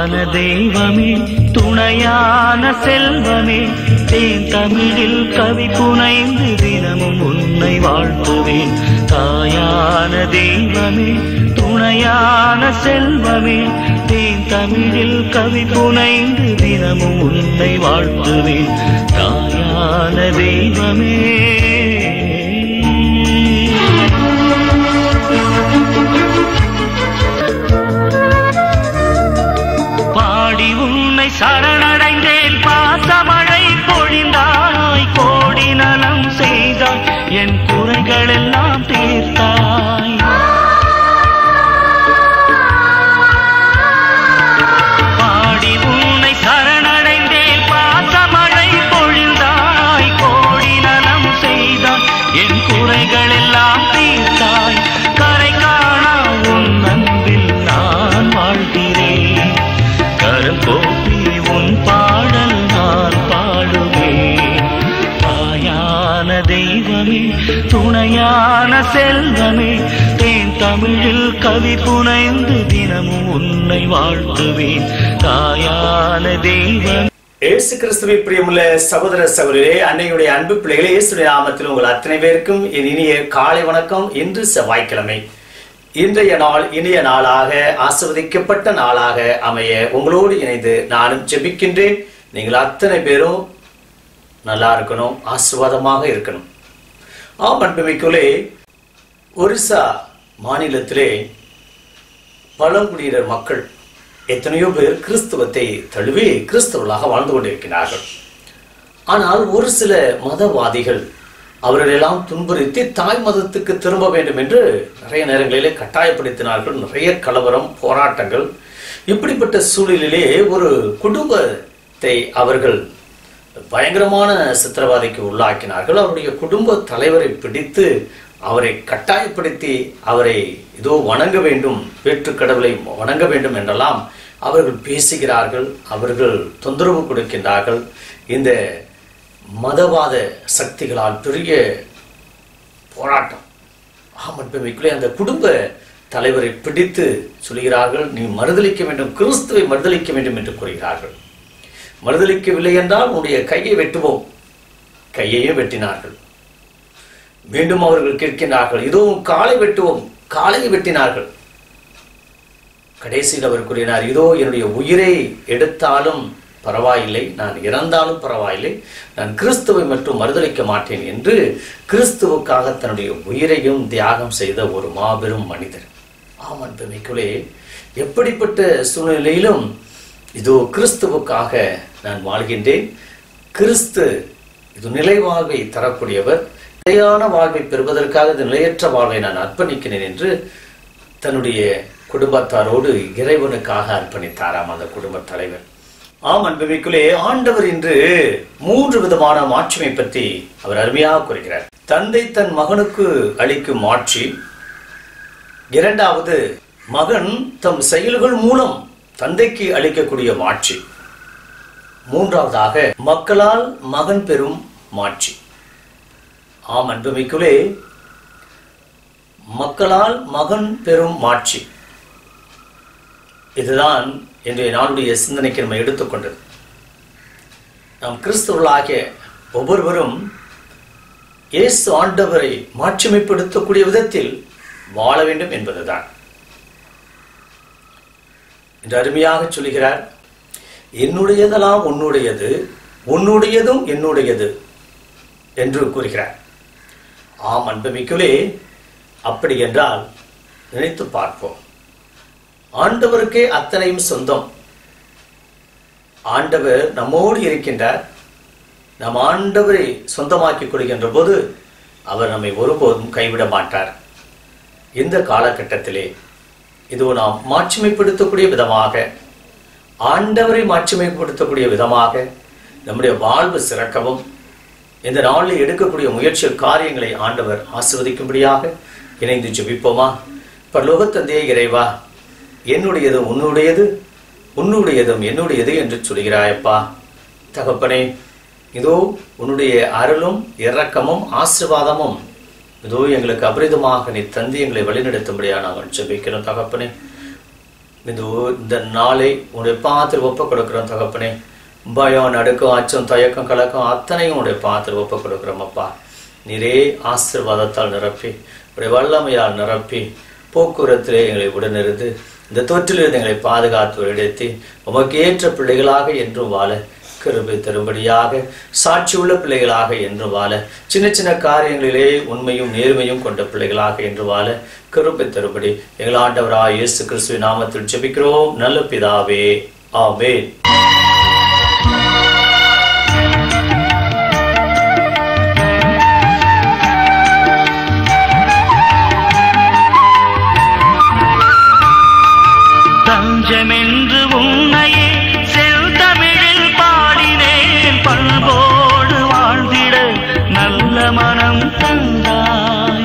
தாயான தெய்வமே துணையான செல்வமே தேன் தமிழில் கவி புனைந்து தினமும் உன்னை வாழ்த்துவேன் தாயான தெய்வமே துணையான செல்வமே தேன் தமிழில் கவி புனைந்து தினமும் உன்னை வாழ்த்துவேன் தாயான தெய்வமே பாடி உன்னை சரணடைந்தேன் பாசமழை பொழிந்தாய் கோடி நலம் செய்தாய் என் குறைகள் எல்லாம் தீர்த்தாய் பாடி உன்னை சரணடைந்தேன் பாசமழை பொழிந்தாய் கோடி நலம் செய்தாய் என் குறைகள் எல்லாம் தீர்த்தாய் கரை காணா உன் அன்பில் நான் வாழ்கிறேன் கரம் கோப்பி உன் பாடல் நான் பாடுவேன் தாயான தெய்வமே துணையான செல்வமே தேன் தமிழில் கவி புனைந்து தினமும் உன்னை வாழ்த்துவேன் தாயான தெய்வம் இயேசு கிறிஸ்துவை பிரியமுள்ள சகோதர சகோதரே அன்னையுடைய அன்பு பிள்ளைகளே இயேசுடைய நாமத்தில் உங்கள் அத்தனை பேருக்கும் என் இனிய காலை வணக்கம் இன்று செவ்வாய்க்கிழமை இன்றைய நாள் இனிய நாளாக ஆசிர்வதிக்கப்பட்ட நாளாக அமைய உங்களோடு இணைந்து நானும் ஜெபிக்கின்றேன் நீங்கள் அத்தனை பேரும் நல்லா இருக்கணும் ஆசீர்வாதமாக இருக்கணும் ஆம் அன்புமிக்குள்ளே ஒரிசா மாநிலத்திலே பழங்குடியினர் மக்கள் எத்தனையோ பேர் கிறிஸ்துவத்தை தழுவி கிறிஸ்தவர்களாக வாழ்ந்து கொண்டிருக்கிறார்கள் ஆனால் ஒரு சில மதவாதிகள் அவர்களெல்லாம் துன்புறுத்தி தாய் மதத்துக்கு திரும்ப வேண்டும் என்று நிறைய நேரங்களிலே கட்டாயப்படுத்தினார்கள் நிறைய கலவரம் போராட்டங்கள் இப்படிப்பட்ட சூழலிலே ஒரு குடும்பத்தை அவர்கள் பயங்கரமான சித்திரவாதைக்கு உள்ளாக்கினார்கள் அவருடைய குடும்ப தலைவரை பிடித்து அவரை கட்டாயப்படுத்தி அவரை இதோ வணங்க வேண்டும் வேற்றுக் கடவுளை வணங்க வேண்டும் என்றெல்லாம் அவர்கள் பேசுகிறார்கள் அவர்கள் தொந்தரவு கொடுக்கின்றார்கள் இந்த மதவாத சக்திகளால் பெரிய போராட்டம் ஆமட்பமைக்குள்ளே அந்த குடும்ப தலைவரை பிடித்து சொல்கிறார்கள் நீ மறுதளிக்க வேண்டும் கிறிஸ்துவை மறுதளிக்க வேண்டும் என்று கூறுகிறார்கள் மறுதளிக்கவில்லை என்றால் உன்னுடைய கையை வெட்டுவோம் கையையும் வெட்டினார்கள் மீண்டும் அவர்கள் கேட்கின்றார்கள் இதோ உன் காலை வெட்டுவோம் காலையை வெட்டினார்கள் கடைசியில் அவர் கூறினார் இதோ என்னுடைய உயிரை எடுத்தாலும் பரவாயில்லை நான் இறந்தாலும் பரவாயில்லை நான் கிறிஸ்துவை மட்டும் மறுதளிக்க மாட்டேன் என்று கிறிஸ்துவுக்காக தன்னுடைய உயிரையும் தியாகம் செய்த ஒரு மாபெரும் மனிதர் ஆமன் பெமைக்குள்ளே எப்படிப்பட்ட சூழ்நிலையிலும் இதோ கிறிஸ்துவுக்காக நான் வாழ்கின்றேன் கிறிஸ்து இது நிலை வாழ்வை தரக்கூடியவர் நிலையான வாழ்வை பெறுவதற்காக இந்த நிலையற்ற வாழ்வை நான் அர்ப்பணிக்கிறேன் என்று தன்னுடைய குடும்பத்தாரோடு இறைவனுக்காக அர்ப்பணித்தாராம் அந்த குடும்ப தலைவர் ஆம் அன்புமிக்குள்ளே ஆண்டவர் இன்று மூன்று விதமான மாட்சிமை பற்றி அவர் அருமையாக கூறுகிறார் தந்தை தன் மகனுக்கு அளிக்கும் மாட்சி இரண்டாவது மகன் தம் செயல்கள் மூலம் தந்தைக்கு அளிக்கக்கூடிய மாட்சி மூன்றாவதாக மக்களால் மகன் பெறும் மாட்சி ஆம் அன்புமிக்குள்ளே மக்களால் மகன் பெறும் மாட்சி இதுதான் இன்றைய நாளுடைய சிந்தனைக்கு நம்ம எடுத்துக்கொண்டது நாம் கிறிஸ்தவர்களாகிய ஒவ்வொருவரும் இயேசு ஆண்டவரை மாட்சிமைப்படுத்தக்கூடிய விதத்தில் வாழ வேண்டும் என்பதுதான் என்று அருமையாக சொல்கிறார் என்னுடையதெல்லாம் உன்னுடையது உன்னுடையதும் என்னுடையது என்று கூறுகிறார் ஆம் அன்புமிக்குள்ளே அப்படி என்றால் நினைத்து பார்ப்போம் ஆண்டவருக்கே அத்தனையும் சொந்தம் ஆண்டவர் நம்மோடு இருக்கின்றார் நம் ஆண்டவரை சொந்தமாக்கிக் கொள்கின்ற போது அவர் நம்மை ஒருபோதும் கைவிட மாட்டார் இந்த காலகட்டத்திலே இது நாம் மாட்சிமைப்படுத்தக்கூடிய விதமாக ஆண்டவரை மாட்சிமைப்படுத்தக்கூடிய விதமாக நம்முடைய வாழ்வு சிறக்கவும் இந்த நாளில் எடுக்கக்கூடிய முயற்சி காரியங்களை ஆண்டவர் ஆசிர்வதிக்கும்படியாக இணைந்து ஜெபிப்போமா பரலோகத்தந்தையே இறைவா என்னுடையது உன்னுடையது உன்னுடையதும் என்னுடையது என்று சொல்கிறாயப்பா தகப்பனே இதோ உன்னுடைய அருளும் இரக்கமும் ஆசிர்வாதமும் இதோ எங்களுக்கு அபரிதமாக நீ தந்தி எங்களை வழிநடத்தும்படியா நாங்கள் ஜெபிக்கிறோம் தகப்பனே இந்த ஊ- இந்த நாளை உன்னுடைய பாத்திர ஒப்பு கொடுக்கிறோம் தகப்பனே பயம் நடுக்கம் அச்சம் தயக்கம் கலக்கம் அத்தனையும் உடைய பாத்திர ஒப்பு கொடுக்கிறோம் அப்பா நீரே ஆசீர்வாதத்தால் நிரப்பி உடைய வல்லமையால் நிரப்பி போக்குவரத்திலே எங்களை உடனிருந்து இந்த தொற்றிலிருந்து எங்களை பாதுகாத்து வழிநடத்தி உமக்கு ஏற்ற பிள்ளைகளாக என்றும் வாழ கிருபை தரும்படியாக சாட்சியுள்ள பிள்ளைகளாக என்று வாழ சின்ன சின்ன காரியங்களிலே உண்மையும் நேர்மையும் கொண்ட பிள்ளைகளாக என்று வாழ கிருபை தரும்படி எங்கள் ஆண்டவராய் இயேசு கிறிஸ்துவின் நாமத்தில் ஜெபிக்கிறோம் நல்ல பிதாவே ஆமென் தஞ்சமென்று உன்னையே செல்தமிழில் பாடினேன் பண்போடு வாழ்ந்திட நல்ல மனம் தந்தாய்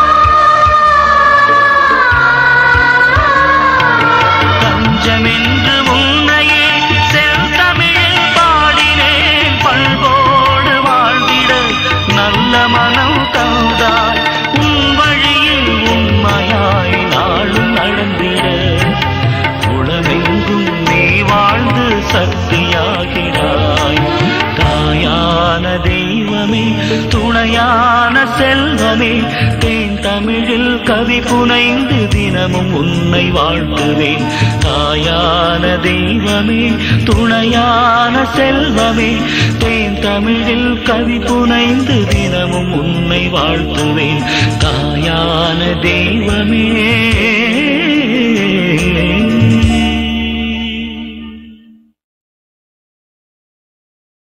தஞ்சமென்று உன்னையே செல்தமிழில் பாடினேன் பண்போடு வாழ்ந்திட நல்ல மனம் தந்தாய் உன் வழியில் உண்மையாய் நாளும் நடந்திட உலகெங்கும் நீ வாழ்ந்து சக்தியாகிறாய் தாயான தெய்வமே துணையான செல்வமே தேன் தமிழில் கவி புனைந்து தினமும் உன்னை வாழ்த்துவேன் தாயான தெய்வமே துணையான செல்வமே தேன் தமிழில் கவி புனைந்து தினமும் உன்னை வாழ்த்துவேன் தாயான தெய்வமே